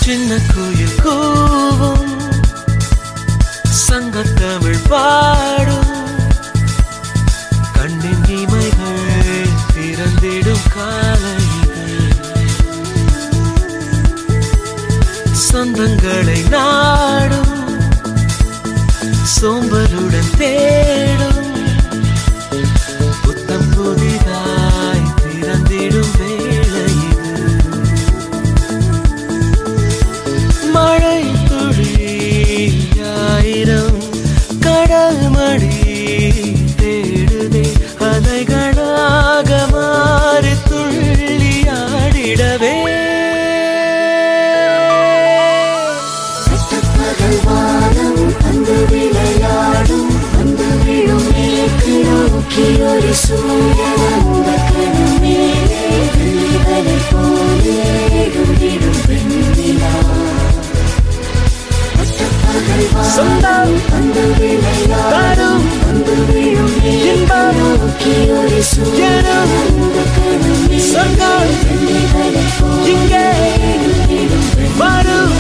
சின்ன குயில் கூவும் சங்கத்தமிழ் பாடும் கண்ணின் இமைகள் திறந்திடும் காலை சொந்தங்களை நாடும் சோம்பலுடன் தேடும் புத்தம் புதிதாய் பிறந்திடும் வேளை இது மழை துளி ஆயிரம் கடல் மடி தேடுதே அலைகளாக மாறி துள்ளி ஆடிடவே பட்டப்பகல் வானம் வந்து விளையாடும் வந்து விழும் மேற்கு நோக்கி ஒரு சூரியன் அந்த கணமேலே வெள்ளிகளை போலே எழுந்திடும் வெண்ணிலா பட்டப்பகல் சொந்தம் வானம் வந்து விளையாடும் தரும் வந்து விழும் மேற்கு இன்பம் நோக்கி ஒரு சூரியன் எனும் அந்த கணமேலே சொர்க்கம் வெள்ளிகளை போலே இங்கே எழுந்திடும் வரும்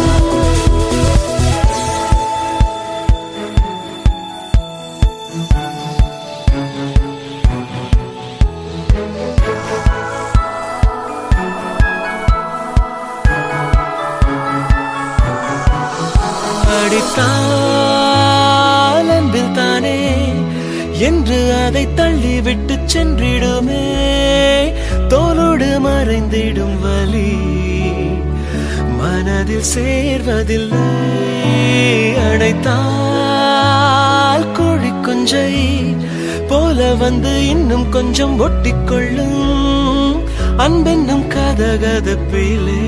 அடித்தால் அன்பில் தானே என்று அதை தள்ளிவிட்டு சென்றிடுமே தோலோடு மறைந்திடும் வலி மனதில் சேர்வதில்லை அடைத்தால் கோழி குஞ்சை போல வந்து இன்னும் கொஞ்சம் ஒட்டிக்கொள்ளும் அன்பென்னும் கதகதப்பிலே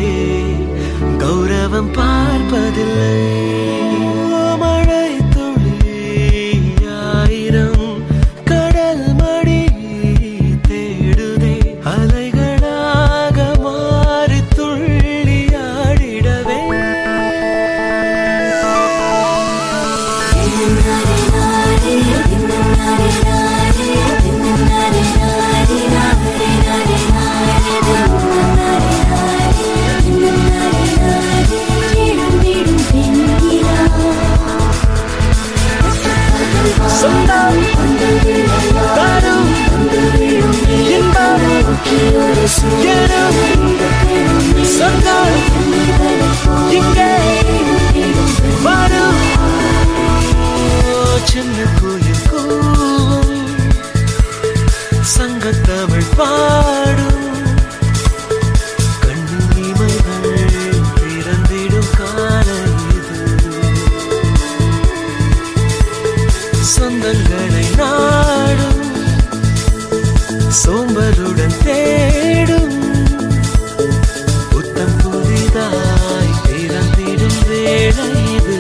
கௌரவம் பார்ப்பதில்லை மழை துளி ஆயிரம் கடல் மடி தேடுதே அலைகளாக மாறி துள்ளி ஆடிடவே சொந்தம் தரும் இன்பம் எனும் சொந்தம் இங்கே வரும் சின்ன குயில் கூவும் சங்கத்தமிழ் பாடும் கண்ணின் இமைகள் திறந்திடும் காலை இது சொந்தங்களை நாடும் சோம்பலுடன் தேடும் புத்தம் புதிதாய் பிறந்திடும் வேளை இது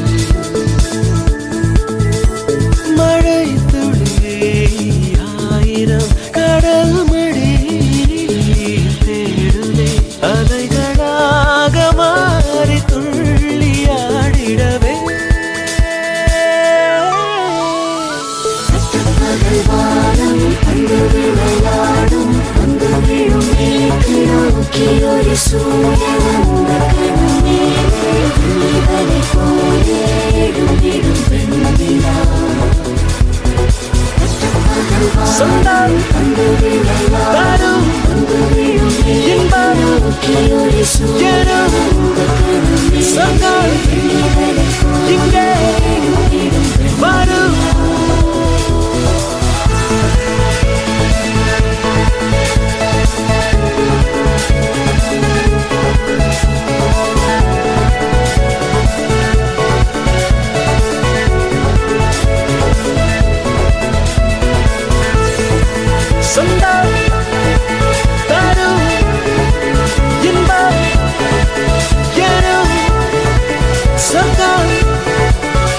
மழை துளி ஆயிரம் கடல் மடி தேடுதே அலைகளாக மாறி துள்ளி ஆடிடவே ஒரு சூரியன் அந்த கணமேலே வெள்ளிகளை போலே எழுந்திடும் வெண்ணிலா சொந்தம் தரும் இன்பம் ஒரு சூரியன் எனும் சொந்தம் இங்கே வரும் சொந்தம் தரும் இன்பம் எனும் சொந்தம்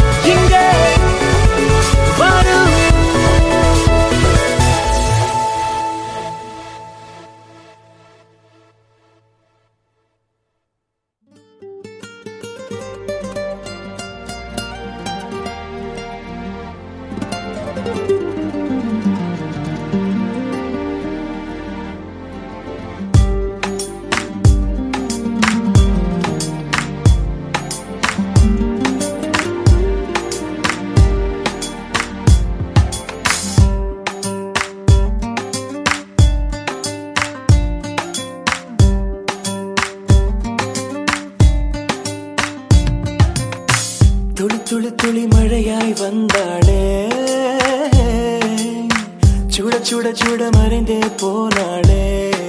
துளி துளி துளி மழையாய் வந்தாளே சுட சுட சுட மறைந்தே போனாளே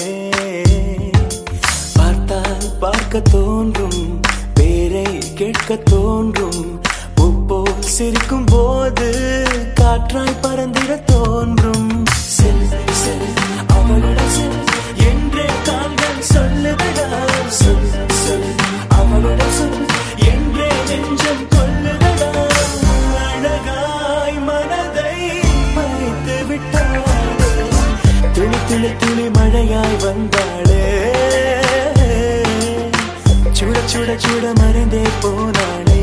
பார்த்தால் பார்க்க தோன்றும் பேரை கேட்க தோன்றும் உப்போல் சிரிக்கும் போது காற்றாய் பறந்திட தோன்றும் செல் செல் அவளுடன் செல் என்றே கால்கள் சொல்லுதடா சொல் சொல் அவளுடன் சொல் என்றே நெஞ்சம் கொல்லுதடா அழகாய் மனதை மறைத்து விட்டாளே துளி துளி துளி மழையாய் வந்தாளே சுட சுட சுட மறைந்தே போனாளே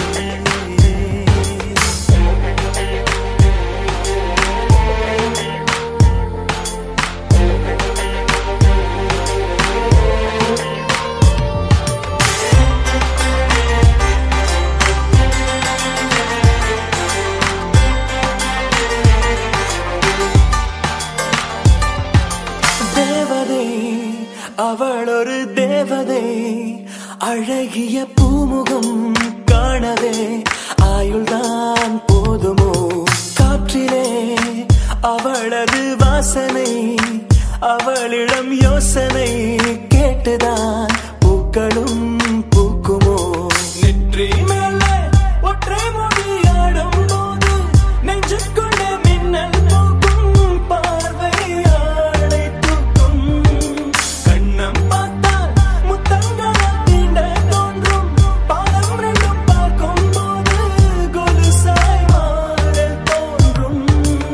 தேவதை அவள் ஒரு தேவதை அழகிய பூமுகம் காணவே ஆயுள்தான் போதுமோ காற்றிலே அவளது வாசனை அவளிடம் யோசனை கேட்டுதான் பூக்களும் பூக்குமோ நெற்றி மேலே ஒற்றை மொழியாடும் போது நெஞ்சுக்குள்ளே மின்னல் போக்கும் பார்வையாளை தூக்கும் கண்ணம் பார்த்தால் முத்தங்களை தீண்ட தோன்றும் பாதம் ரெண்டும் பார்க்கும் போது கொலுசாய் மாற தோன்றும்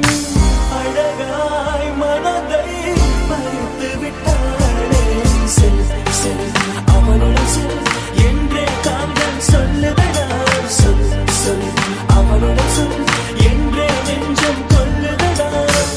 அழகாய் மனதை பறித்து விட்டாளே செல் செல் அவளுடன் செல் என்றே கால்கள் சொல்லுதடா சொல் சொல் அவளுடன் சொல் என்றே நெஞ்சம் கொல்லுதடா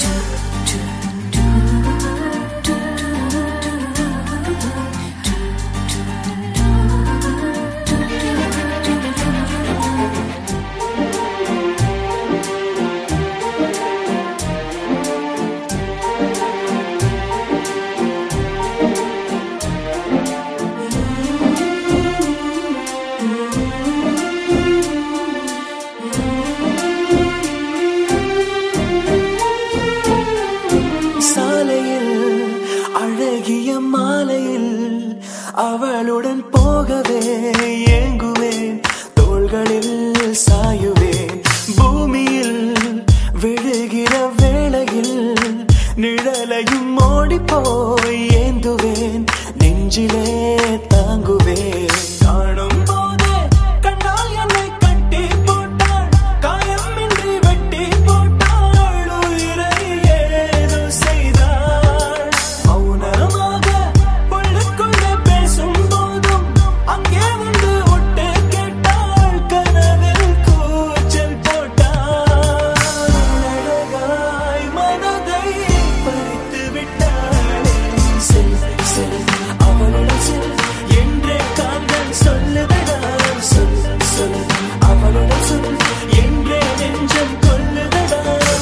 சாலையில் அழகிய மாலையில் அவளுடன் போகவே ஏங்குவேன் தோள்களில் சாயுவேன் பூமியில் விழுகிற வேளையில் நிழலையும் ஓடி போய் ஏந்துவேன் நெஞ்சிலே தாங்குவேன் காணும் போதே கண்ணால் என்னை கட்டி போட்டாள் காயமின்றி வெட்டி போட்டாள் உயிரை ஏதோ செய்தாள் மௌனமாக உள்ளுக்குள்ளே பேசும் போதும் அங்கே வந்து ஒட்டு கேட்டாள் கனவில் கூச்சல் போட்டாள் அழகாய் மனதை பறித்து விட்டாளே செல் செல் அவளுடன் செல் என்றே கால்கள் சொல்லுதடா சொல் சொல் அவளுடன் சொல் என்றே நெஞ்சம் கொல்லுதடா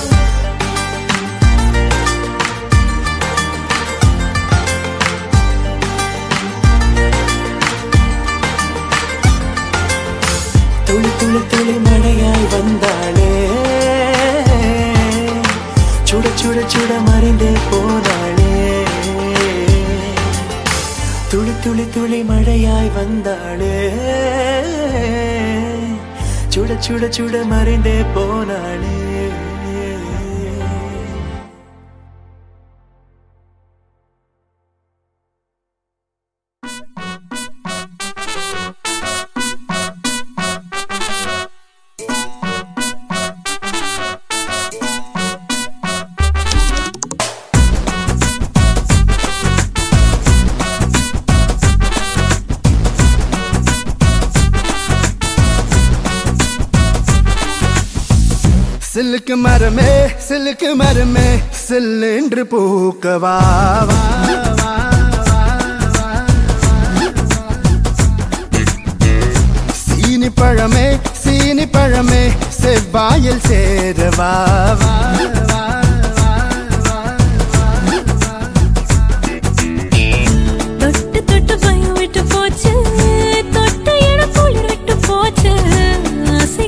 துளி துளி துளி மழையாய் வந்தாளே சுட சுட சுட மறைந்தே போனாளே துளி துளி துளி மழையாய் வந்தாளே சுட சுட சுட மறைந்தே போனாளே சில்லுக்கு மரமே சில்லுக்கு மரமே சில்லென்று பூக்கவா வா, வா, வா, வா. சீனி பழமே சீனி பழமே செவ்வாயில் சேரவா வா, வா, வா, வா, வா. தொட்டு தொட்டு பயம் விட்டு போச்சு தொட்ட இடம் குளிர் விட்டு போச்சு ஆசை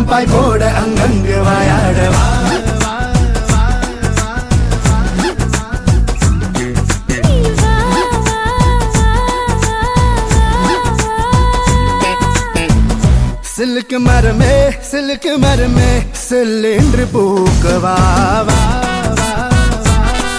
பாய் போட அங்கங்கு வாயாடவா சில்லுக்கு மரமே சில்லுக்கு மரமே செல்லென்று பூக்கவா வா, வா, வா.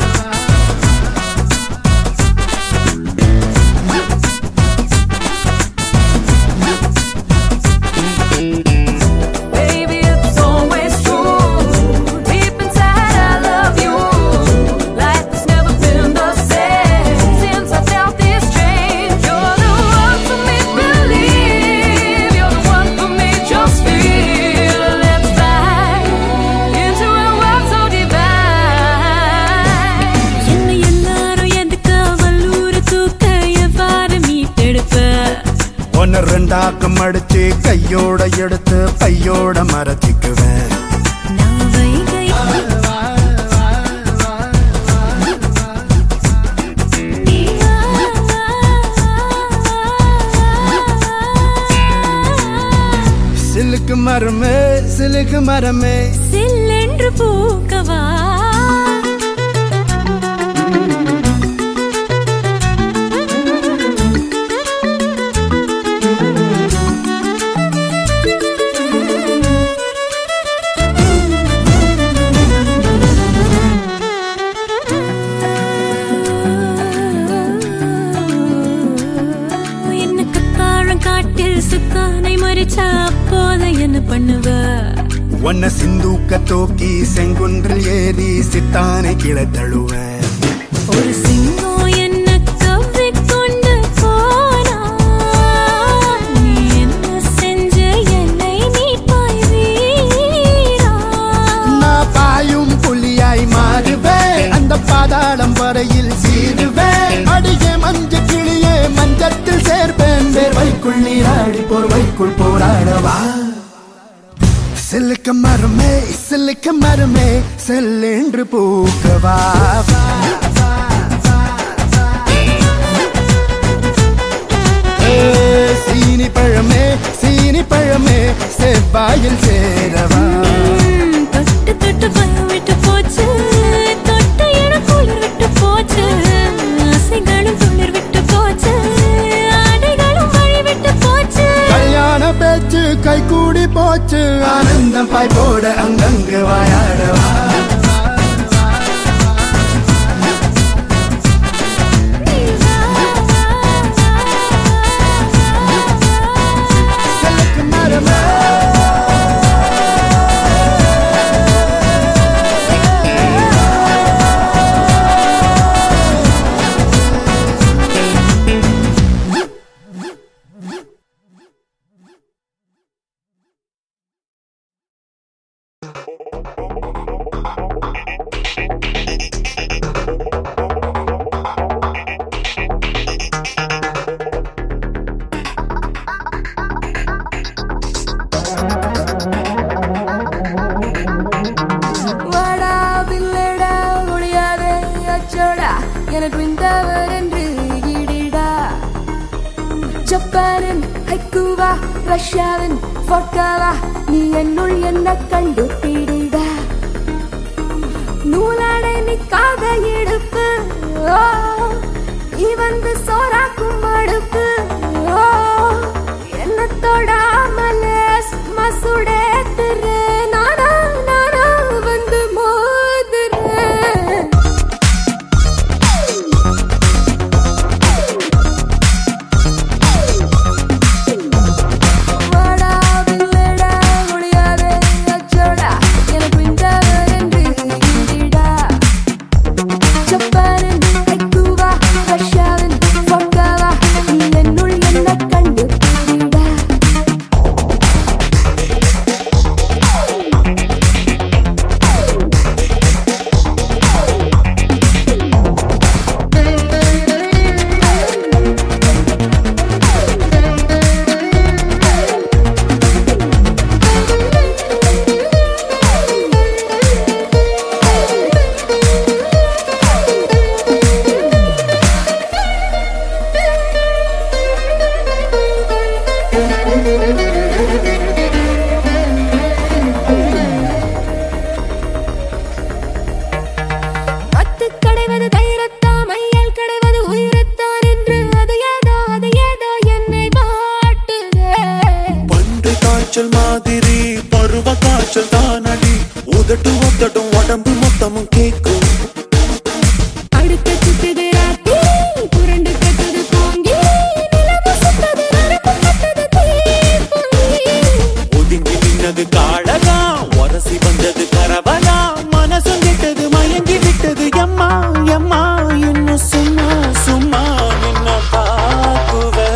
Baby, it's always true. Deep inside, I love you. Life has never been the same since I felt this change. You're the one for me, believe. You're the one for me, just feel. Let's fly into a world so divine. என்னை எல்லாரும் எதுக்கு வல்லூர் தூக்க எவ்வாறு மீட்டெடுப்ப ஒன்னு ரெண்டாக்கம் அடிச்சு கையோட எடுத்து பையோட மரத்திக்குவேன் நான் வைகை சில்லுக்கு மரமே சில்லுக்கு மரமே சில்லென்று பூக்கவா என்ன கத்தாழம் காட்டில் சுக்கானை மறிச்சா அப்போது என்ன பண்ணுவ ஒன்ன சிந்தூக்க தூக்கி செங்குன்றில் ஏறி சித்தானை கிளை தழுவேன் ஒரு சிங்கம் என்ன கவ்விக்கொண்டு போனா நீ என்ன செஞ்ச என்னை மீட்பாய் வீரா நான் பாயும் புலியாய் மாறுவேன் அந்த பாதாளம் வரையில் சீருவேன் அடியே மஞ்ச கிளியே மஞ்சத்தில் சேர்ப்பேன் வேர்வைக்குள் நீராடி போர்வைக்குள் போராடவா சில்லுக்கு மரமே சில்லுக்கு மரமே செல்லென்று பூக்கவா வா, வா, வா, வா. ஏ, சீனி பழமே சீனி பழமே செவ்வாயில் சேரவா ம், தொட்டு தொட்டு பயம் விட்டு போச்சு தொட்ட இடம் குளிர் விட்டு போச்சு ஆசைகளும் துளிர் விட்டு போச்சு ஆடைகளும் வழி விட்டு போச்சு கல்யாண பேச்சு கை கூடி போச்சு ஆனந்தம் பாய் போட அங்கங்கு வாயாடவா சில்லுக்கு மரமே வாடா பிள்ளடா முடியாதே அச்சோடா எனக்கு இந்தவர் என்று ஈடிடா ஜப்பானின் ஹைக்குவா ரஷ்யாவின் ஃபோட்டாவா நீ என்னுள் என்ன கண்டு பிடிடா நூலாடை நிக்காத இடுப்பு ஓ, நீ வந்து சோறாக்கும் அடுப்பு ஓ, என்ன தொடாமலே மசுடேத்துற நானா நானா வந்து மோதுறேன் வாடா பிள்ளடா முடியாதே அச்சோடா எனக்கு இந்தவர் என்று ஈடிடா ஜப்பானின் ஹைக்குவா ரஷ்யாவின் ஃபோட்டாவா நீ என்னுள் என்ன கண்டு பிடிடா சத்தமும் கேட்கும் அடுத்த சுத்துது ராத்திரி புரண்டு கட்டுது போங்கி நிலவு சுத்தது நரம்பு கட்டுது தீப்பொங்கி ஒதுங்கி நின்னது காடகா உரசி வந்தது கரவலா மனசும் கெட்டது மயங்கி விட்டது எம்மா எம்மா இன்னும் சும்மா சும்மா நின்ன பாக்குவே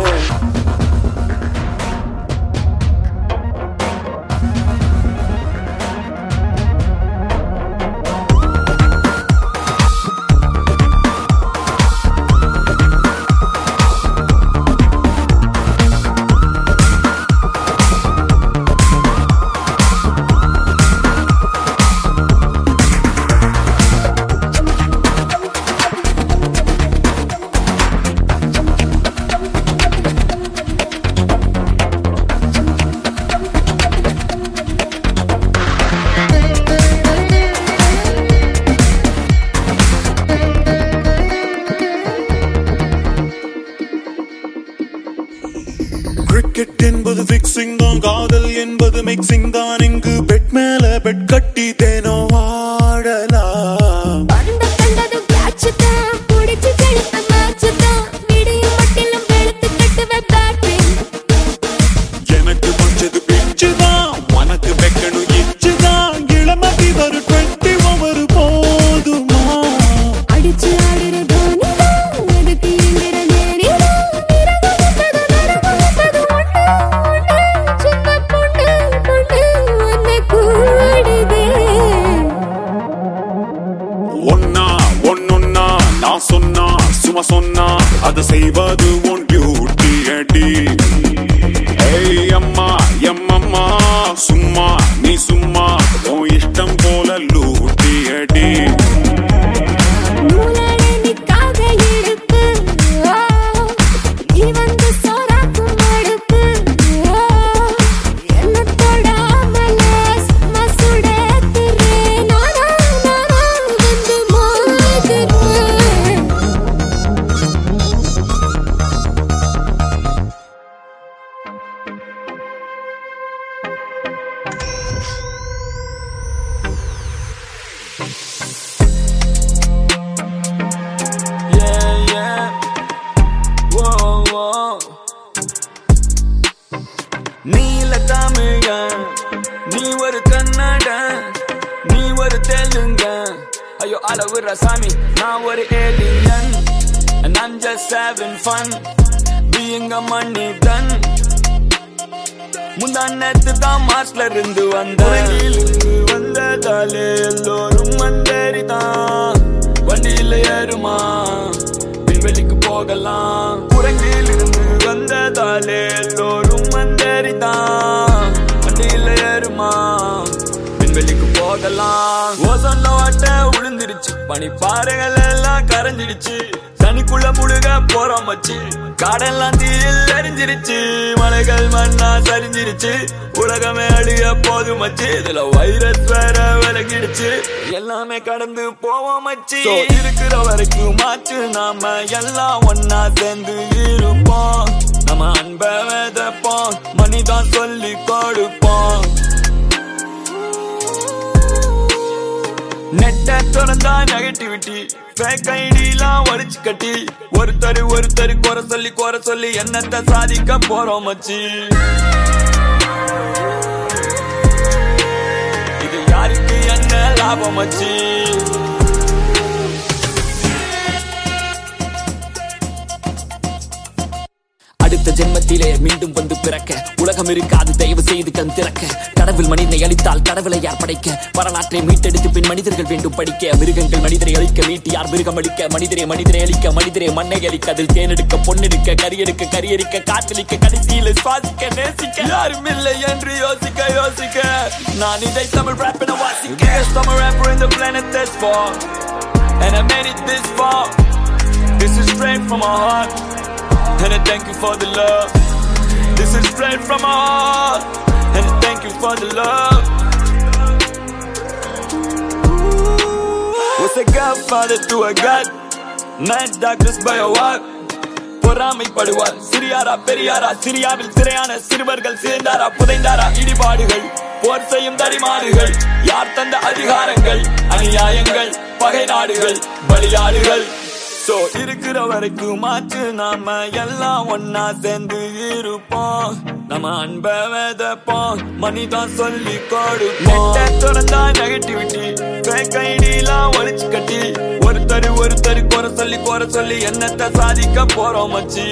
கிரிக்கெட் என்பது பிக்சிங் தான் காதல் என்பது மிக்சிங் தான் இங்கு பெட் மேல பெட் கட்டி தேனோ ஆடலாம் பந்த கண்டது கேட்ச் தான் புடிச்சு செலுத்த மேட்ச் தான் விடியும் மட்டிலும் வெளுத்து கட்டுவே பேட்டிங் எனக்கு கொஞ்சது பிச்சு தான் உனக்கு வைக்கணும் இச்சு தான் இளமதி ஒரு டுவெண்ட்டி ஓவர் போதுமா அடிச்சு ஆடுற தோனி தான் அதுக்கு எந்திர நேரி தான் விரதம் விட்டது நரம்பு விட்டது ஒண்ணு ஒண்ணு சின்ன பொண்ணு பொண்ணு உன்னை கூடுதே ஒன்னா ஒன்னொன்னா நான் சொன்னா சும்மா சொன்னா அது செய்வது உன் டியூட்டி அடி ஏய் அம்மா எம்மம்மா சும்மா நீ சும்மா உன் இஷ்டம் போல லூட்டி அடி நூலாலே நிக்காத இடுப்பு ஆ, நீ வந்து சோறாக்கும் மடுப்பு ஆ, என்ன தொடாமல சும்மா சுடத்துறேன். நானா, நானா வந்து மோதுறேன். Yeah, yeah. Whoa, whoa. நீல தமிழ நீ ஒரு கன்னட நீ ஒரு தெலுங்க ஐயோ அளவுற சாமி நான் ஒரு alien and I'm just having fun being a money done முந்தா நேத்து தான் மாஸ்ல இருந்து வந்த இருந்து வந்ததாலே எல்லோரும் வந்தேறிதான் வண்டியில ஏறுமா விண்வெளிக்கு போகலாம் குரங்கில் இருந்து வந்ததாலே எல்லோரும் வந்தேறிதான் வண்டியில ஏறுமா விண்வெளிக்கு போகலாம் ஓசோன்ல வாட்ட உளுந்துருச்சு பனிப்பாறைகள் எல்லாம் கரைஞ்சிடுச்சு தனிக்குள்ள முழுக போறோம் வச்சு காடெல்லாம் தீயில் எரிஞ்சிருச்சு மலைகள் மண்ணா சரிஞ்சிருச்சு உலகமே அழிய போதும் மச்சு இதுல வைரஸ் வேற விலகிடுச்சு எல்லாமே கடந்து போவோம் மச்சி So, இருக்கிற வரைக்கும் மாச்சு நாம எல்லாம் ஒன்னா சேர்ந்து இருப்போம் நம்ம அன்பை விதைப்போம் மணிதான் சொல்லி கொடுப்போம் நெட்ட திறந்தா நெகட்டிவிட்டி ஃபேக் ஐடிலாம் ஒழிச்சு கட்டி ஒருத்தர் ஒருத்தர் குறை சொல்லி குறை சொல்லி என்னத்த சாதிக்க போறோம் மச்சி இது யாருக்கு என்ன லாபம் மச்சி அடுத்த ஜென்மத்திலே மீண்டும் வந்து பிறக்க உலகம் இருக்காது தயவு செய்து கண் திறக்க கடவுள் மனிதனை அழித்தால் கடவுளை யார் படைக்க வரலாற்றை மீட்டெடுத்து பின் மனிதர்கள் வேண்டும் படிக்க மிருகங்கள் மனிதரை அழிக்க மீட்டு யார் மிருகம் அழிக்க மனிதரை மனிதரை அழிக்க மனிதரை மண்ணை அழிக்க அதில் தேனெடுக்க பொண்ணெடுக்க கரியெடுக்க கரியெடுக்க காற்றளிக்க கடைசியில் சுவாசிக்க நேசிக்க யாரும் இல்லை என்று யோசிக்க யோசிக்க நான் இதை தமிழ் rap என வாசிக்க Biggest Tamil rapper in the planet this far And I made it this far This is straight from my heart And I thank you for the love. This is straight from my heart. And I thank you for the love. Was a godfather to a god. Mad doctors by a what? பொறாமைப்படுவார் சிறியாரா பெரியாரா சிரியாவில் சிறையான சிறுவர்கள் சேர்ந்தாரா புதைந்தாரா இடிபாடுகள் போர் செய்யும் தடிமாறுகள் யார் தந்த அதிகாரங்கள் அநியாயங்கள் பகை நாடுகள் பலியாடுகள் சோ இருக்கிற வரைக்கும் மாற்று நாம எல்லாம் ஒன்னா சேர்ந்து இருப்போம் நம்ம அன்ப விதப்போம் மனிதான் சொல்லி கொடுப்போம் திறந்தா நெகட்டிவிட்டி கைடிலாம் ஒழிச்சு கட்டி ஒருத்தர் ஒருத்தர் குறை சொல்லி குறை சொல்லி என்னத்தை சாதிக்க போறோம் மச்சி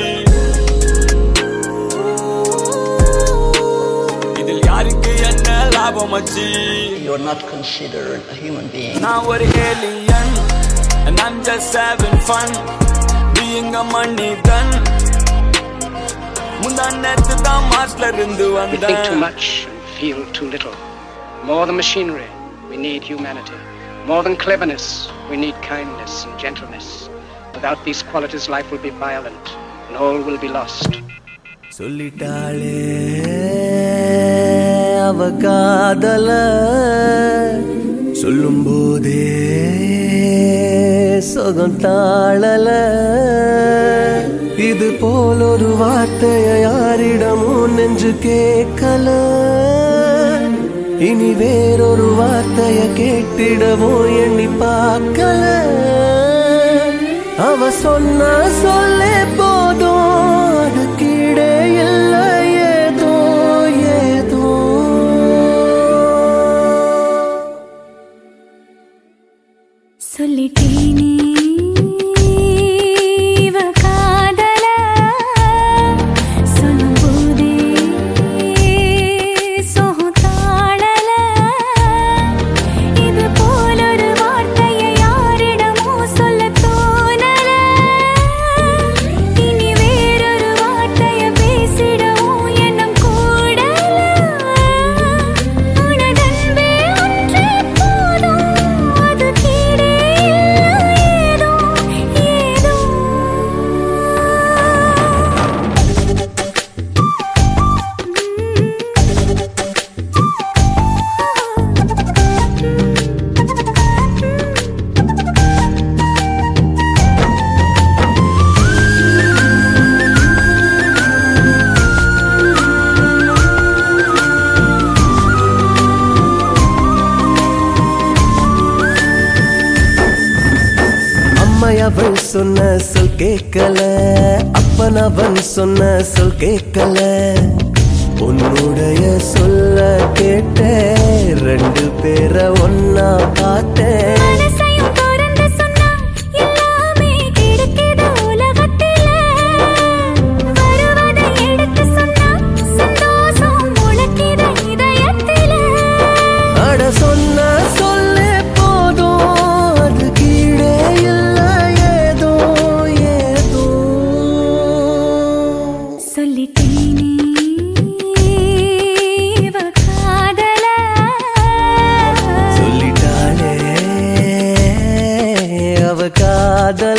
இதில் யாருக்கு என்ன லாபம் மச்சி You're not considered a human being. நான் ஒரு alien and I'm just having fun being a மனிதன் முந்தானத்து தான் மாஸ்ல இருந்து We think too வந்தேன் much and feel too little. More than machinery, we need humanity. More than cleverness, we need kindness and gentleness. Without these qualities, life will be violent and all will be lost. சொல்லிட்டாளே அவ காதல சொல்லும் போதே சுகம் தாழல இது போல் ஒரு வார்த்தைய யாரிடமும் நெஞ்சு கேட்கல இனி வேறொரு வார்த்தைய கேட்டிடவும் எண்ணி பார்க்கல அவ சொன்ன சொல்லே போதும் அது கீழே இல்லை ஏதோ ஏதோ சொல்லிட்டேனே இவ காதல சொல்லும்போதே சோகம் தாழல இது போலொரு வார்த்தையை யாரிடமோ சொல்ல தோணல இனி வேறொரு வார்த்தையை பேசிடவும் எண்ணம் கூடல உனதன்பே ஒன்றே போதும் அது கீழே ஏதோ ஏதோ அம்மை அவள் சொன்ன சொல் கேட்கல அப்பன் அவன் சொன்ன சொல் கேட்கல உன்னுடைய சொல்ல கேட்டேன் ரெண்டு பேரை ஒன்னா பார்த்தேன் மனசையும் திறந்து சொன்னா எல்லாமே கிடைக்குது உலகத்தில வருவதை எடுத்து சொன்னா சந்தோஷம் முளைக்குது இதயத்தில அட சொன்ன சொல்லே போதும் அது கீழே இல்லை ஏதோ ஏதோ சொல்லிட்டேனே இவ காதல சொல்லிட்டாளே அவ காதல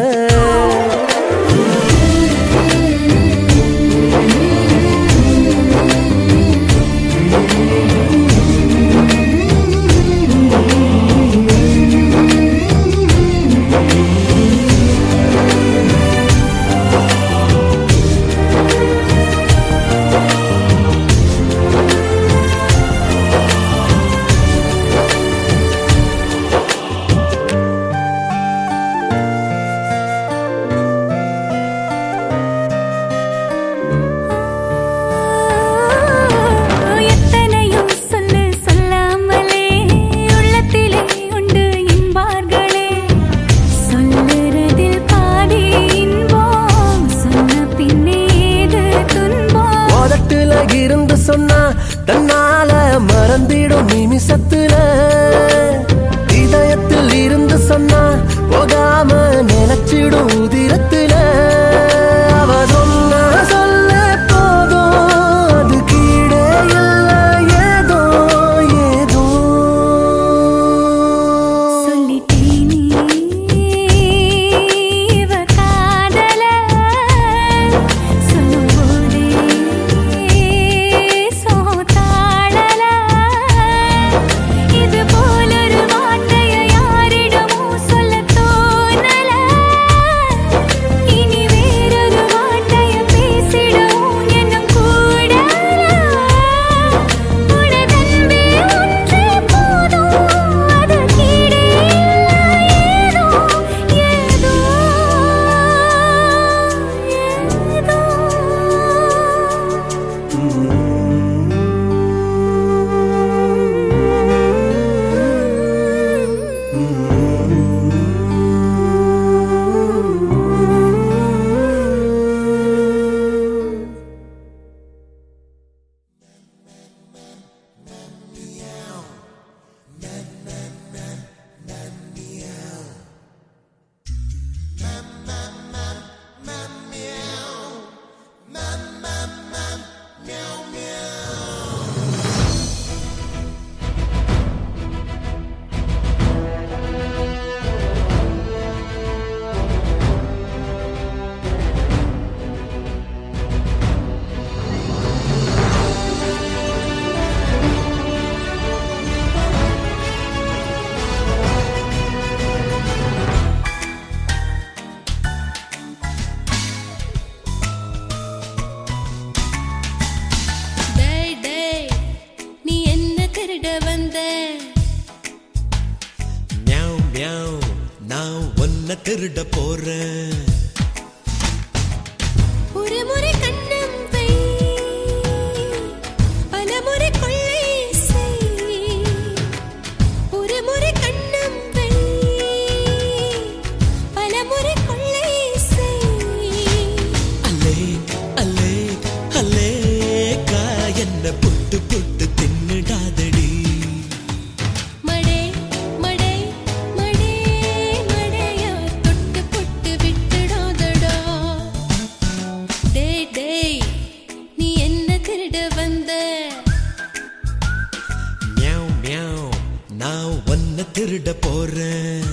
எத்தனையோ சொல்லு சொல்லாமலே உள்ளத்திலே உண்டு என்பார்களே சொல்லுறதில் பாதி இன்பம் சொன்ன பின்னே ஏது துன்பம் உதட்டுல இருந்து சொன்னா தன்னால மறந்திடும் நிமிஷத்துல இதயத்தில் இருந்து சொன்னா போகாம நினைச்சிடும் உதிரத்துல அவ சொன்ன சொல்ல போதும் அது கீழே இல்லை ஏதோ ஏதோ சொல்லிட்டேனே இவ காதல சொல்லும்போதே சோதாளல இது போல மியாவ் நான் ஒன்ன திருட போறேன் ஒரு முறை கண்ணம் வை பல முறை கொள்ளை செய் ஒரு முறை கண்ணம் வை பல முறை கொள்ளை செய் அல்லே அல்லே அல்லே கா என்ன புட்டு புட்டு தின்னுடாதடி மடை மடை மடை மடையா தொட்டு பொட்டு விட்டுடாதடா டேய் டேய் நீ என்ன திருட வந்த மியாவ் மியாவ் நான் ஒன்ன திருட போறேன்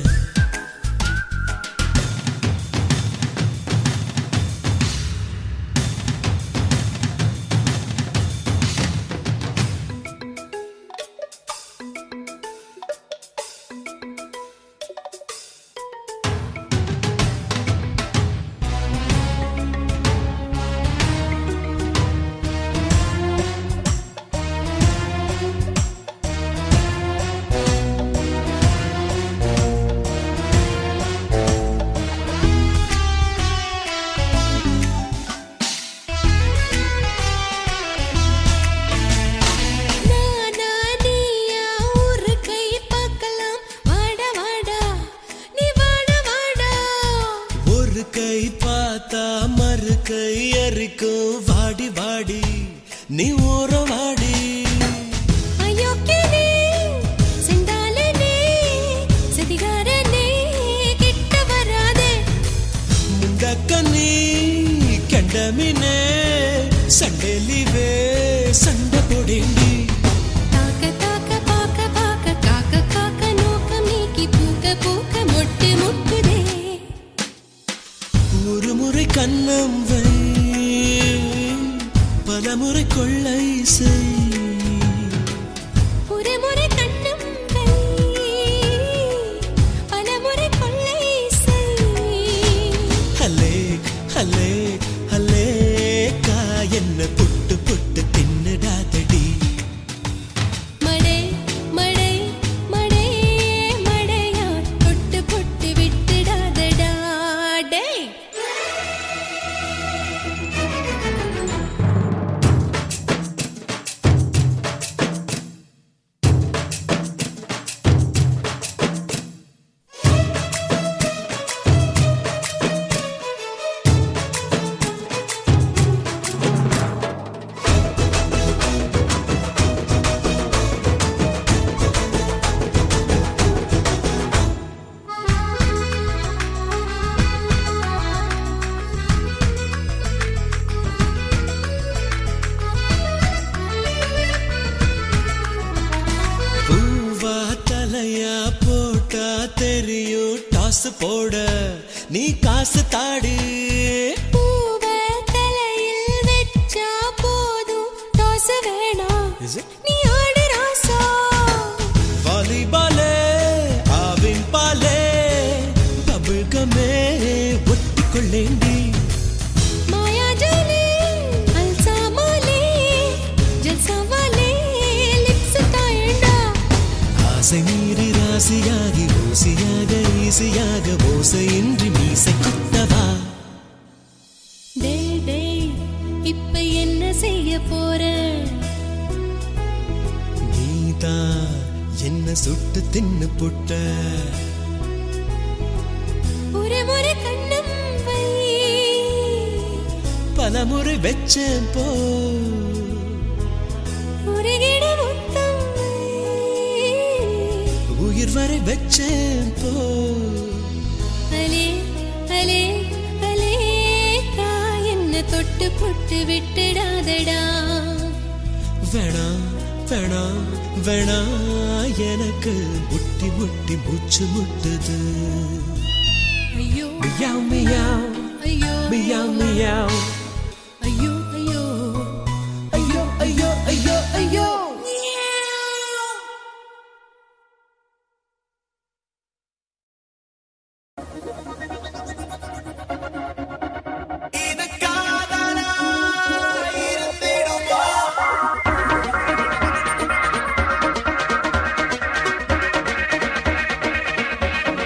நானா நீயா ஒரு கை பார்க்கலாம் வாடா வாடா நீ வாடா வாடா ஒரு கை பார்த்தா மறு கை அரிக்கும் வாடி வாடி நீ ஓரம் வாடி அயோக்கியனே செந்தாளனே சதிகாரனே கிட்ட வராதே முண்டக்கண்ணி கெண்டமினே சண்டெலிவே சண்டை போடேண்டி தாக்க தாக்க பாக்க பாக்க காக்க காக்க நோக்கம் நீக்கி பூக்க பூக்க மொட்டு முட்டுதே ஒரு முறை கண்ணம் வை பல முறை கொள்ளை செய் ஒரு முறை கண்ணம் வை பல முறை கொள்ளை செய் ஹல்லே ஹல்லே ஹல்லே கா என்ன புட்டு புட்டு தின்னுடாதடி மடை மடை மடை மடையா பொட்டு பொட்டு விட்டுடாதடா டேய் பூவா தலையா போட்டா தெரியும் டாஸ் போட நீ காசு தாடு பூவ தலையில் வெச்சா போதும் டாஸ் வேணாம் Is it? நீ ஆடு ராசா வாலிபாலே ஆவின் பாலே பபுகமே ஒட்டிக்கொள்ளேண்டி மாயாஜாலே அல்சாமாலே ஜல்சாவாலே லிப்ஸ் தாயண்டா ஆசை மீறி ராசியாகி ஊசியாக ஈசியாக ஓசையின்றி மீசை குத்தவா டேய் டேய் இப்ப என்ன செய்ய போற நீதான் என்ன சுட்டு தின்னு புட்ட ஒரு முறை கண்ணம் வை பல முறை வச்சேன் போ ஒரு கிட முத்தம் வை உயிர் வரை வச்சேன் போ அலே அலே அலே கா என்ன தொட்டு பொட்டு விட்டுடாதடா வேணாம் வேணாம் வேணாம் எனக்கு முட்டி முட்டி மூச்சு முட்டுது ஐயோ மியாவ் மியாவ் ஐயோ மியாவ் மியாவ் ஐயோ ஐயோ ஐயோ ஐயோ ஐயோ ஐயோ ஆ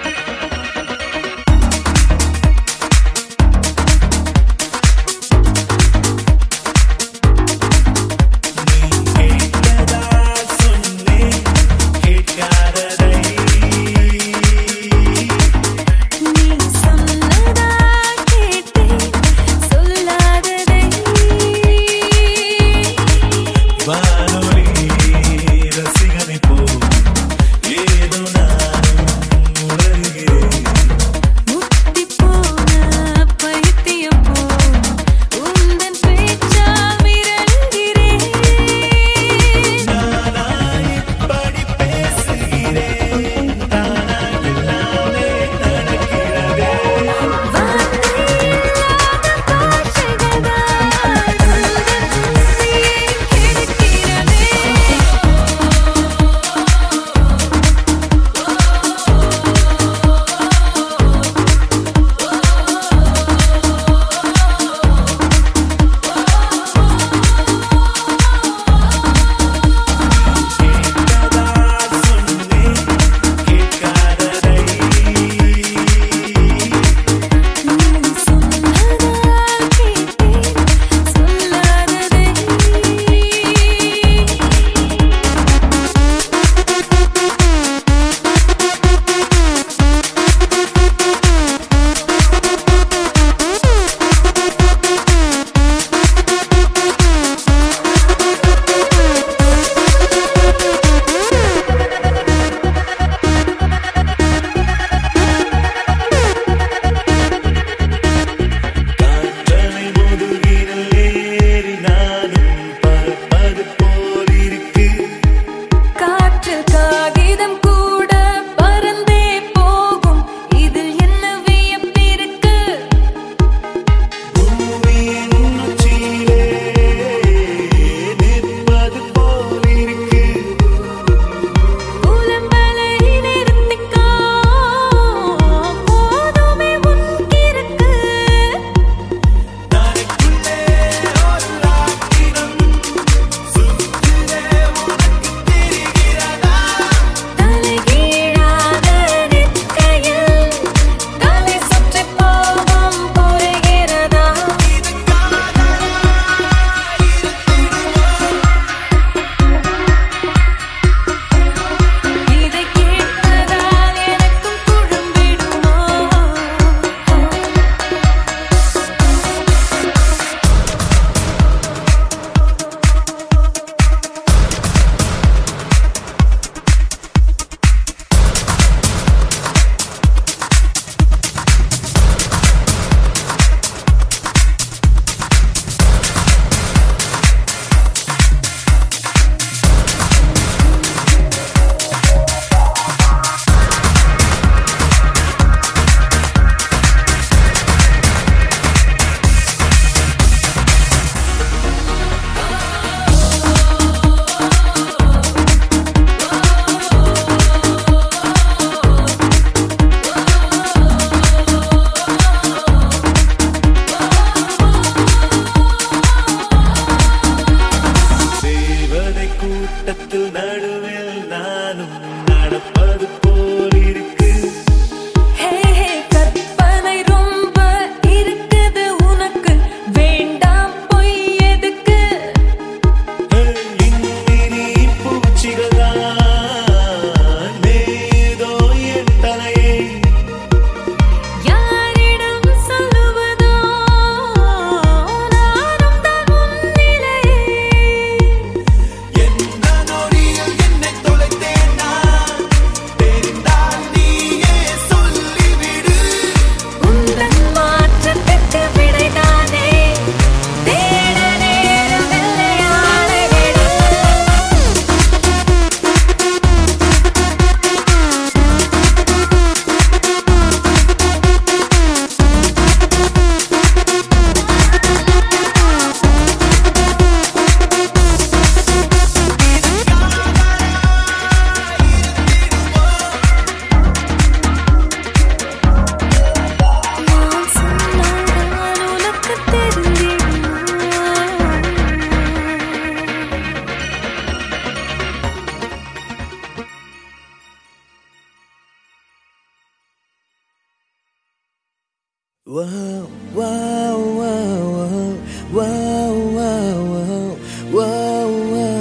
Wow, wow, wow, wow, wow, wow, wow, wow,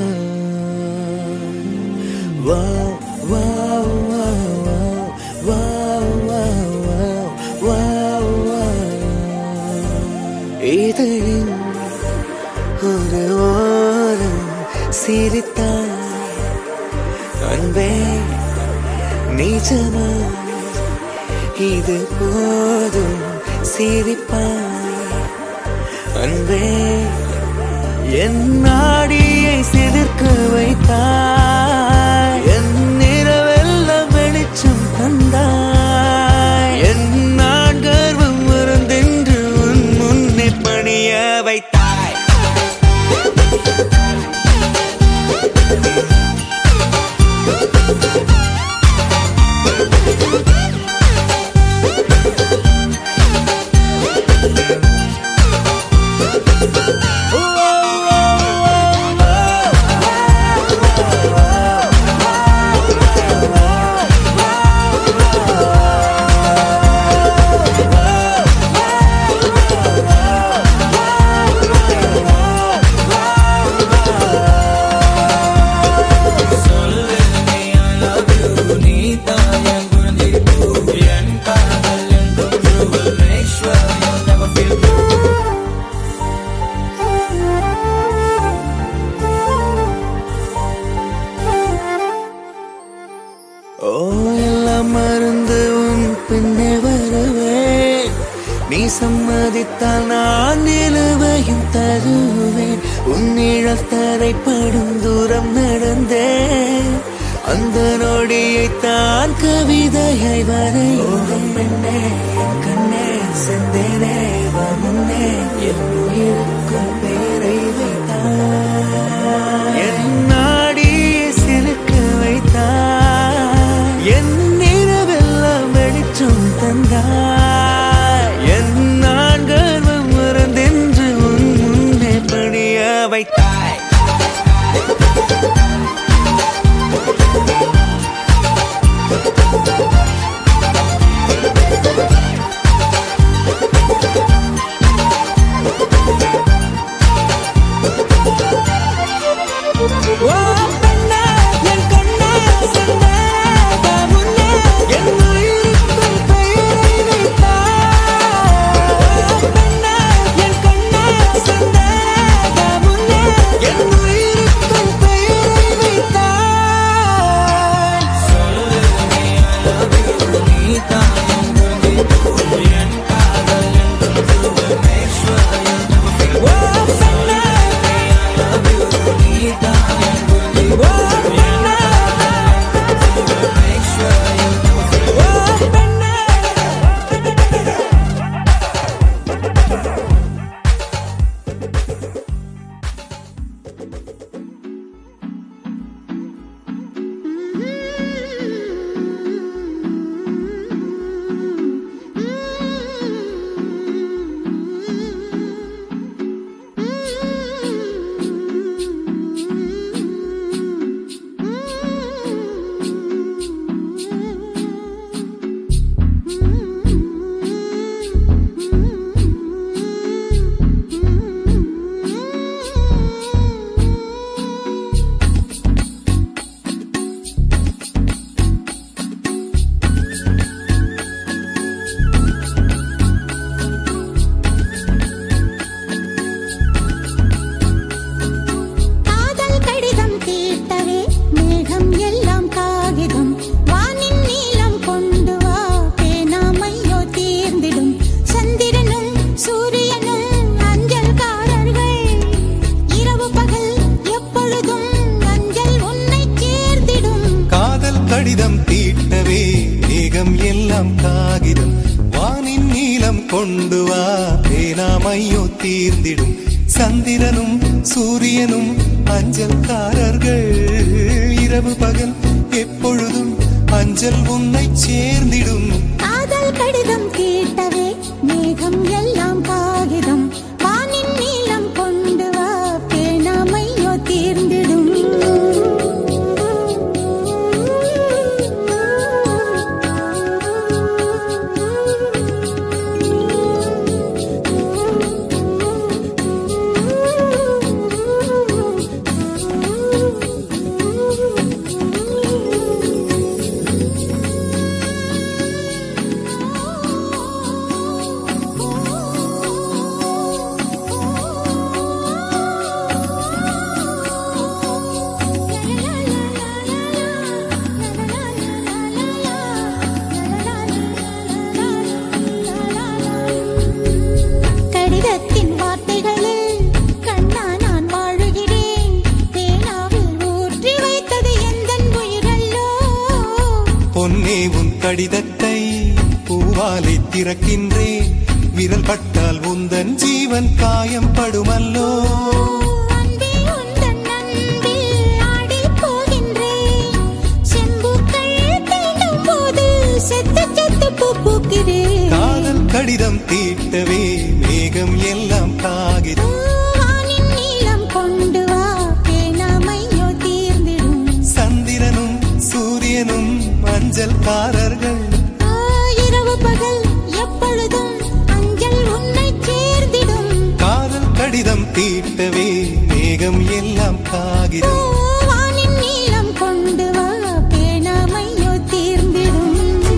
wow, wow, wow, wow, wow, wow, wow. இதழின் ஒரு ஓரம் சிரித்தான் அன்பே நிஜமா இது போதும் சிரிப்பாய் அன்பே என் நாடியை சிலிர்க்க வைத்தாய் என் நிறவெல்லாம் வெளிச்சம் தந்தாய் என் நான் கர்வம் மறந்தென்று உன் முன்னே பணிய வைத்தாய் ஓ எல்லாம் மறந்து உன் பின்னே வருவேன் நீ சம்மதித்தால் நான் நிலுவையும் தருவேன் உன் நிழல் தரைப்படும் தூரம் நடந்தேன் அந்த நொடியை தான் கவிதையை வரையோடும் பெண்ணே என் கண்ணே செந்தேனே வா முன்னே என் உயிருக்கும் பேரை வைத்தாய் என் நாடியை சிலுக்க வைத்தாய் என் நிறவெல்லாம் வெளிச்சம் தந்தாய் என் நான் கர்வம் மறந்தென்று உன் முன்னே பணிய வைத்தாய் ஓ பெண்ணே என் கண்ணே செந்தே வா முன்னே என் உயிருக்கும் பெயரை வைத்தாய் ஓ பெண்ணே என் கண்ணே செந்தே வா முன்னே என் உயிருக்கும் பெயரை வைத்தாய் காதல் கடிதம் தீட்டவே மேகம் எல்லாம் காகிதம் வானின் நீலம் கொண்டு வா பேனாமையோ தீர்ந்திடும் சந்திரனும் சூரியனும் அஞ்சல்காரர்கள் இரவு பகல் எப்பொழுதும் அஞ்சல் உன்னை சேர்ந்திடும் காதல் கடிதம் தீட்டவே மேகம் எல்லாம் காகிதம் வானின் நீலம் கொண்டு வா பேனாமையோ தீர்ந்திடும் சந்திரனும் சூரியனும் அஞ்சல்காரர்கள் இரவு பகல் எப்பொழுதும் அஞ்சல் உன்னை சேர்ந்திடும் காதல் கடிதம் தீட்டவே மேகம் எல்லாம் காகிதம் வானின் நீலம் கொண்டு வா பேனாமையோ தீர்ந்திடும் பூவாலை திறக்கின்றேன் விரல் பட்டால் உந்தன் ஜீவன் காயம் படுமல்லோ அன்பே உந்தன் அன்பில் ஆடிப் போகின்றேன். செம்புக்கள் தீண்டும் போது செத்து செத்து பூ பூக்கிறேன். காதல் கடிதம் தீட்டவே மேகம் எல்லாம் காகிதம் வானின் நீலம் கொண்டு வா பேணாமையோ தீர்ந்திடும் சந்திரனும் சூரியனும் மஞ்சள்காரர்கள் ஆ, இரவு பகல் எப்பொழுதும் அஞ்சல் உன்னை சேர்ந்திடும் காதல் கடிதம் தீட்டவே மேகம் எல்லாம் காகிதம் வானின் நீலம் கொண்டு வா பேணாமையோ தீர்ந்திடும்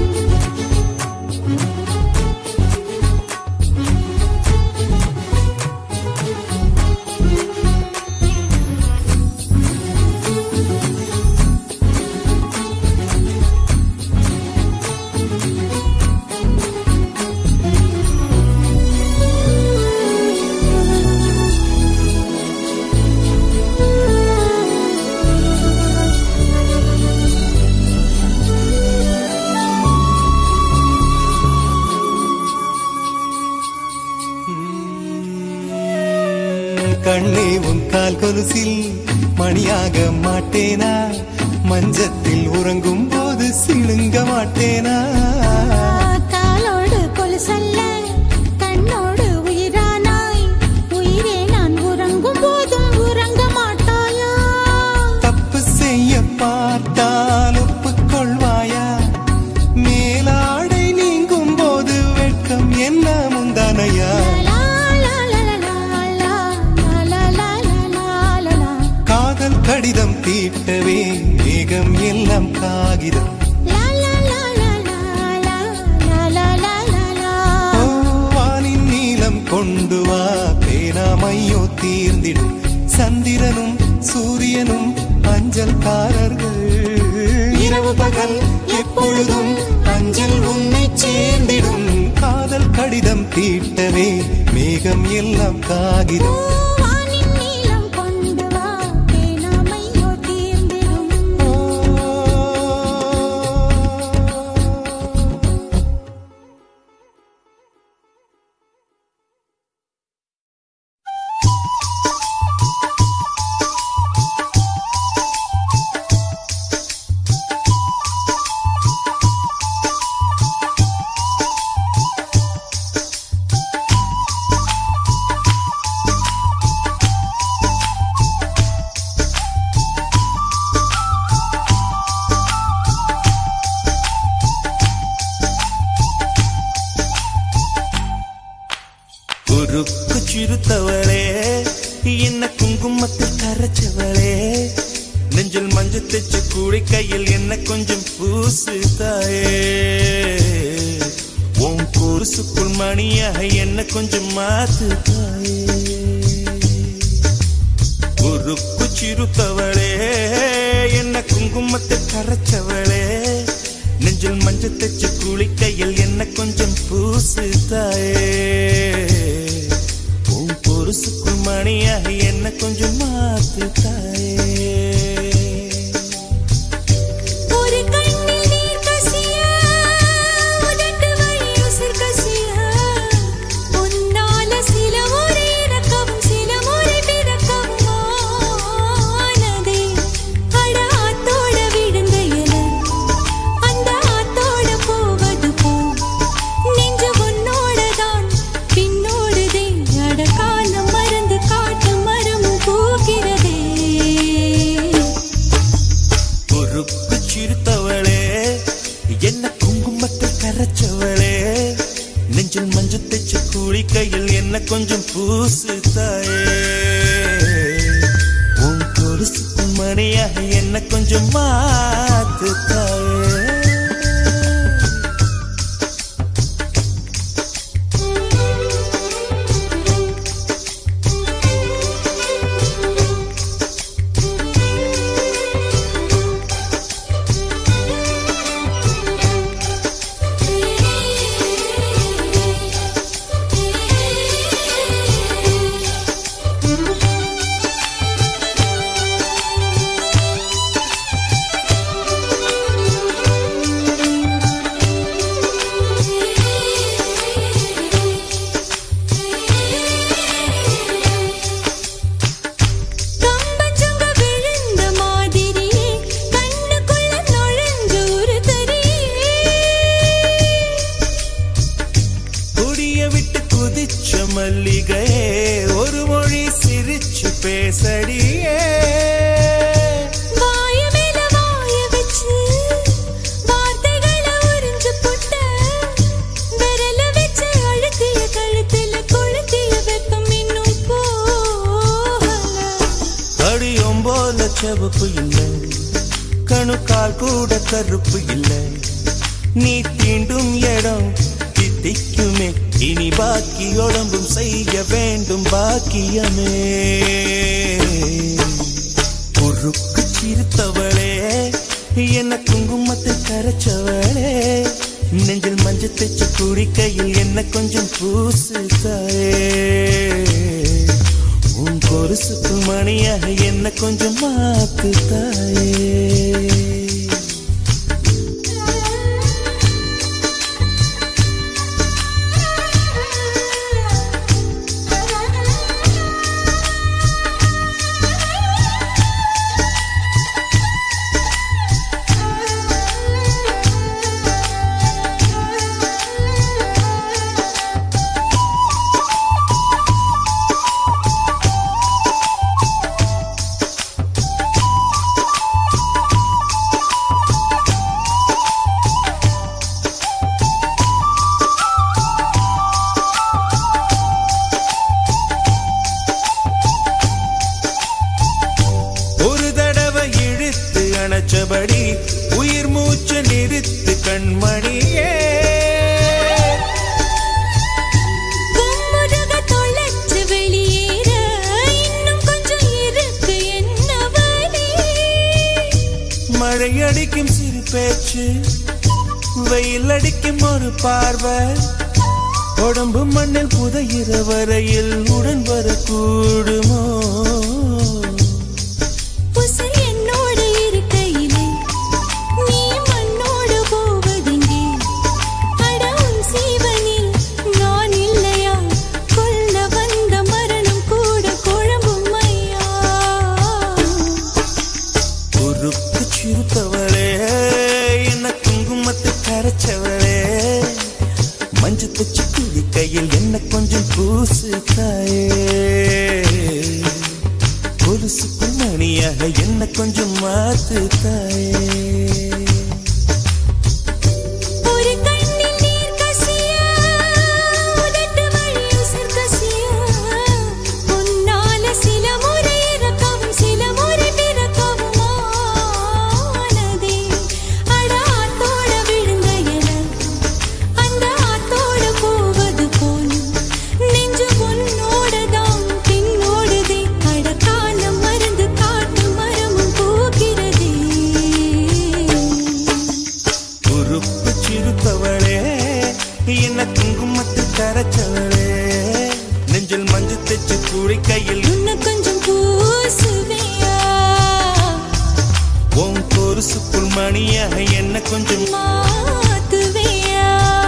கண்ணே உன் கால் கொலுசில் மணியாக மாட்டேனா மஞ்சத்தில் உறங்கும் போது சிழுங்க மாட்டேனா காலோடு கொலுசல்ல கண்ணோடு உயிரானாய் உயிரே நான் உறங்கும் போதும் உறங்க மாட்டாயா தப்பு செய்ய பார்த்தால் ஒப்புக்கொள்வாயா மேலாடை நீங்கும் போது வெட்கம் என்ன முந்தானையா லா, லா, லா, லா, லா, லா, லா, லா, லா, லா, லா. காதல் கடிதம் தீட்டவே மேகம் எல்லாம் காகிதம் லா, லா, லா, லா, லா, லா, லா, லா, லா, லா, லா. ஓ, வானின் நீலம் கொண்டு வா பேராமையோ தீர்ந்திடும் சந்திரனும் சூரியனும் அஞ்சல்காரர்கள் இரவு பகல் எப்பொழுதும் அஞ்சல் உன்னை சேர்ந்திடும் காதல் கடிதம் தீட்டவே மேகம் எல்லாம் காகிதம் வானின் நீலம் கொண்டு வா பேணாமையோ தீர்ந்திடும் உருக்கு சிறுத்தவளே என்ன குங்குமத்தில் கரைச்சவளே நெஞ்சில் மஞ்சள் தைச்சு கூடி கையில் என்ன கொஞ்சம் பூசு தாயே உன் குருசுக்குள் மணியாக என்ன கொஞ்சம் மாத்து தாயே உருக்கு சிறுத்தவளே என்ன குங்குமத்தில் கரைச்சவளே நெஞ்சில் மஞ்சள் தைச்சு குளிக்கையில் என்ன கொஞ்சம் பூசு தாயே உன் பொருசுக்குள் மணியாக என்ன கொஞ்சம் மாத்து தாயே ஒரு கண்ணில் நீர் கசிய உதட்டு வழி உசிர் கசிய உன்னால சில முறை இறக்கவும் சில முறை பிறக்கவும் ஆனதே அட ஆத்தோட விழுந்த இல அந்த ஆத்தோட போவது போல் நெஞ்சு உன்னோடதான் பின்னோடுதே அட காலம் மறந்து காட்டு மரமும் பூக்கிறதே பொறுப்பு சிறுத்தவளே என்ன குங்குமத்தில் கரைச்சவளே நெஞ்சில் மஞ்சள் தைச்ச கூலி கையில் என்ன கொஞ்சம் பூசு தாயே உன் கொலுசுக்கு மணியாக என்ன கொஞ்சம் மாத்து தாயே Thank you. செவப்பு இல்லை கணுக்கால் கூட கருப்பு இல்லை நீ தீண்டும் இடம் தித்திக்குமே இனி பாக்கி உடம்பும் செய்ய வேண்டும் பாக்கியமே பொறுக்கு சிரித்தவளே என்ன குங்குமத்தை கரைச்சவளே நெஞ்சில் மஞ்சள் தைச்சு குடிக்கையில் என்ன கொஞ்சம் பூசு தாயே உன் கொலுசுக்கு மணியாக என்ன கொஞ்சம் மாத்து தாயே ஒரு தடவை இழுத்து அணைச்சபடி உயிர் மூச்சு நிறுத்து கண்மணியே கும்முருக தொலைச்சு வெளியேற இன்னும் கொஞ்சம் இருக்கு என்ன வழி மழை அடிக்கும் சிறு பேச்சு வெயில் அடிக்கும் ஒரு பார்வை உடம்பு மண்ணில் புதையிற வரையில் உடன் வரக்கூடுமோ உசிர் என்னோடு இருக்கையிலே நீ மண்ணோடு போவதெங்கே அடவும் சீவனில் நான் இல்லையா கொல்ல வந்த மரணம் கூட குழம்பும் ஐயா உருக்கு சிறுத்தவளே என்ன குங்குமத்தை கரைச்சவளே மஞ்சு தச்சு குடி கையில் என்ன கொஞ்சம் பூசு தாயே கொலுசுக்குள் மணியாக என்ன கொஞ்சம் மாத்து தாயே ஒரு கண்ணில் நீர் கசியா உதட்டு வழி உசர் கசியா உன்னால சில முறை இறக்கவும் சில முறை பிறக்கவும் ஆனதே அட ஆத்தோட விழுந்த என அந்த ஆத்தோட போவது போலும் நெஞ்சு உன்னோட தான் பின்னோடுதே அட காலம் மருந்து காட்டு மரமும் போகிறதே உறுப்பு சிறுத்தவளே என்ன குங்குமத்தை கரைச்சவளே நெஞ்சில் மஞ்சு தைச்சு குடி கையில் உன்னை கொஞ்சம் பூசுவியா உன் கொலுசுக்குள் மணியாக என்ன கொஞ்சம் மாத்துவியா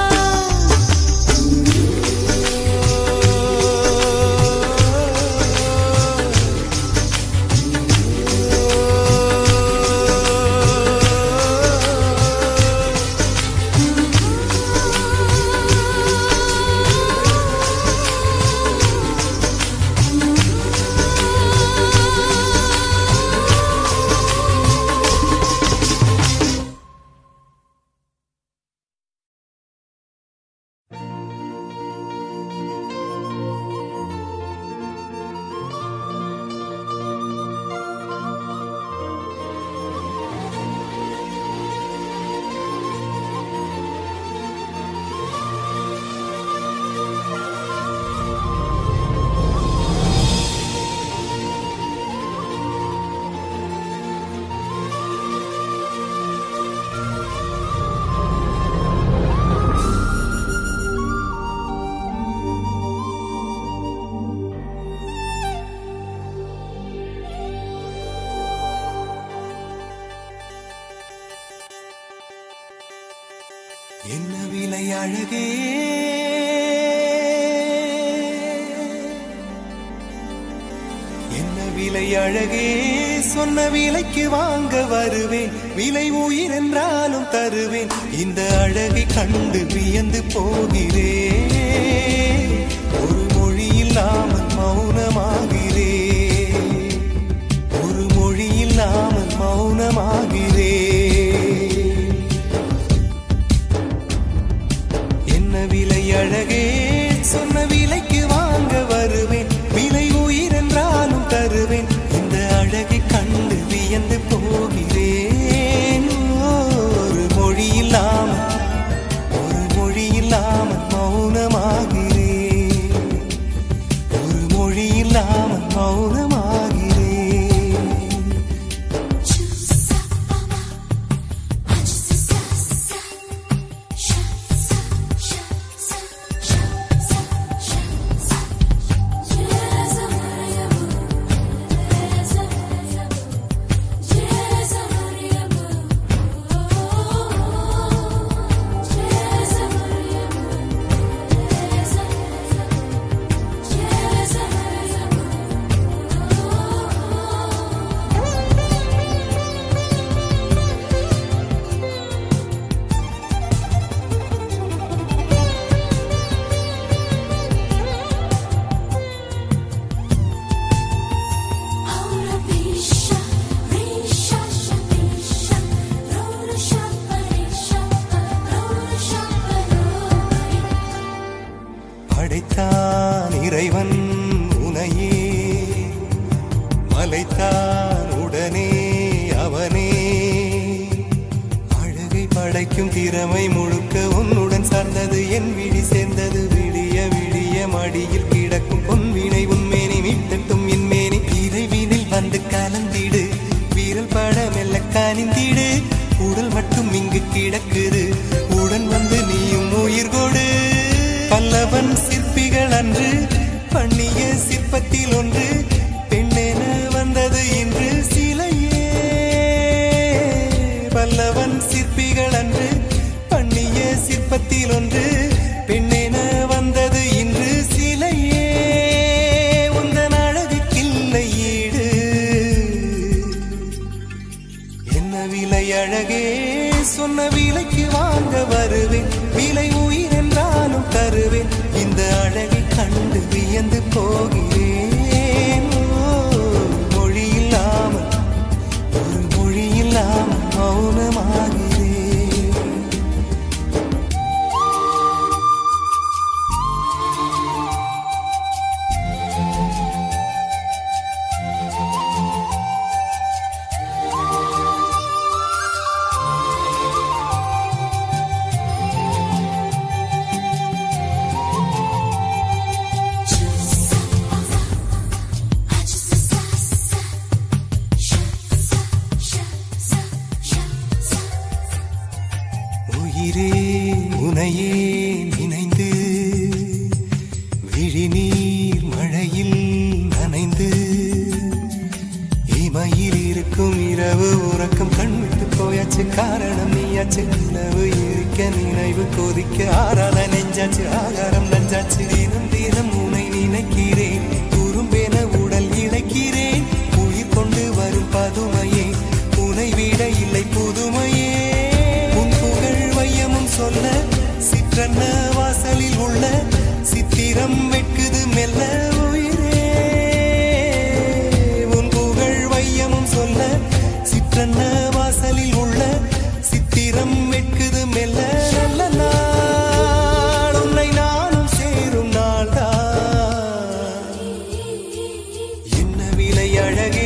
என்ன விலை அழகே என்ன விலை அழகே சொன்ன விலைக்கு வாங்க வருவேன் விலை உயிர் என்றாலும் தருவேன் இந்த அழகை கண்டு வியந்து போகிறேன் ஒரு மொழி இல்லாமல் மௌனமாகிறேன் ஒரு மொழி இல்லாமல் மௌனமாகிறேன் என்ன விலை அழகே சொன்ன விலைக்கு வாங்க வருவேன் விலை உயிர் என்றாலும் தருவேன் இந்த அழகை கண்டு விய படைத்தான் இறைவன் உனையே மலைத்தான் உடனே அவனே அழகை படைக்கும் திறமை முழுக்க உன்னுடன் சார்ந்தது என் விழி சேர்ந்தது விடிய விடிய மடியில் கிடக்கும் பொன்வினை உன்மேனி மீட்டட்டும் என் மேனி இறைவினில் வந்து கலந்திடு வீரல் பட மெல்ல கனிந்திடு உடல் மட்டும் இங்கு கிடக்குது உடன் வந்து நீயும் உயிர் கொடு பல்லவன் சிற்பிகள் அன்று பண்ணிய சிற்பத்தில் ஒன்று பெண்ணென வந்தது இன்று சிலையே பல்லவன் சிற்பிகள் அன்று பண்ணிய சிற்பத்தில் ஒன்று பெண்ணென வந்தது இன்று சிலையே உந்தன் அழகுக்கில்லை ஈடு என்ன விலை அழகே சொன்ன விலைக்கு வாங்க வருவேன் விலை உயிர் என்றாலும் தருவேன் இந்த அழகை கண்டு வியந்து போகிறேன் ஓ, மொழி இல்லாமல் ஒரு மொழி இல்லாமல் மௌனமாகிறேன் உயிரே உனையே நினைந்து விழிநீர் மழையில் நனைந்து இமையில் இருக்கும் இரவு உறக்கம் கண் விட்டு போயாச்சு காரணம் நீயாச்சு நிலவு இருக்க நினைவு கொதிக்க ஆறாத நெஞ்சாச்சு ஆகாரம் நஞ்சாச்சு தினம் தினம் உனை நினைக்கிறேன் குறும்பென உடல் இழைக்கிறேன் உயிர் கொண்டு வரும் பதுமையே உனை விட இல்லை புதுமையே உன் புகழ் வையமும் சொல்ல சிற்றன்ன வாசலில் உள்ள சித்திரம் வெட்குது மெல்ல உயிரே உன் புகழ் வையமும் சொல்ல சிற்றன்ன வாசலில் உள்ள சித்திரம் வெட்குது மெல்ல நல்ல நாள் உன்னை நானும் சேரும் நாள்தான் என்ன விலை அழகே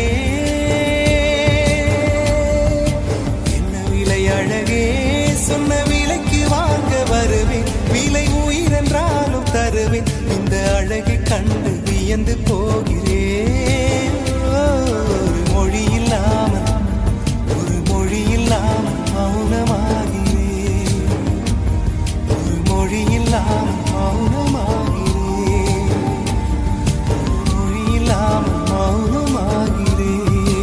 என்ன விலை அழகே சொன்ன விலைக்கு வாங்க வருவேன் விலை உயிர் என்றாலும் தருவேன் இந்த அழகை கண்டு வியந்து போகிறேன் ஒரு மொழி இல்லாமல் ஒரு மொழி இல்லாமல் மௌனமாகிறேன் ஒரு மொழி இல்லாமல் மௌனமாகிறேன் ஒரு மொழி இல்லாமல் மௌனமாகிறேன்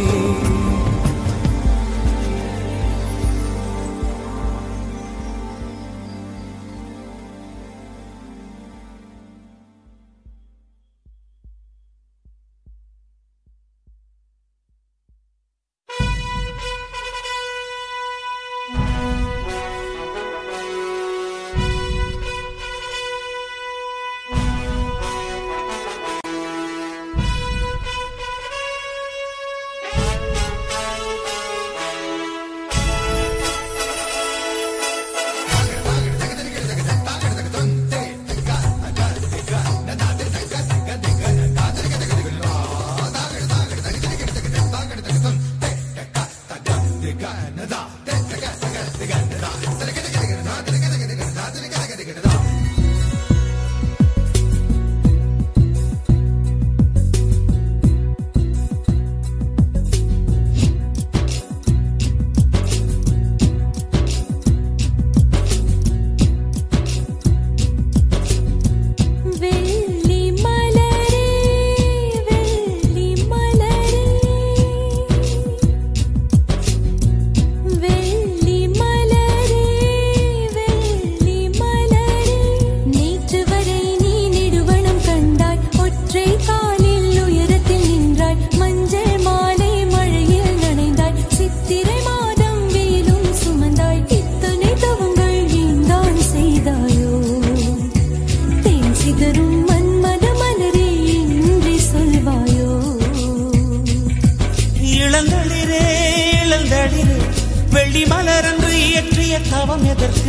வெள்ளி மலரே வெள்ளி மலரே வெள்ளி மலரே வெள்ளி மலரே நேற்று வரை நீ நெடுவனம் கண்டாய் ஒற்றை காலில் உயரத்தில் நின்றாய் மஞ்சள் மாலை மழையில் நனைந்தாய் சித்திரை மாதம் வெயிலும் சுமந்தாய் இத்தனை தவங்கள் நீந்தான் செய்தாயோ தேன் சிதறும் மன்மத மலரே என்று சொல்வாயோ இளந்தளிரே இளந்தளிரே வெள்ளி மலரன்று இயற்றிய தவம் எதற்கு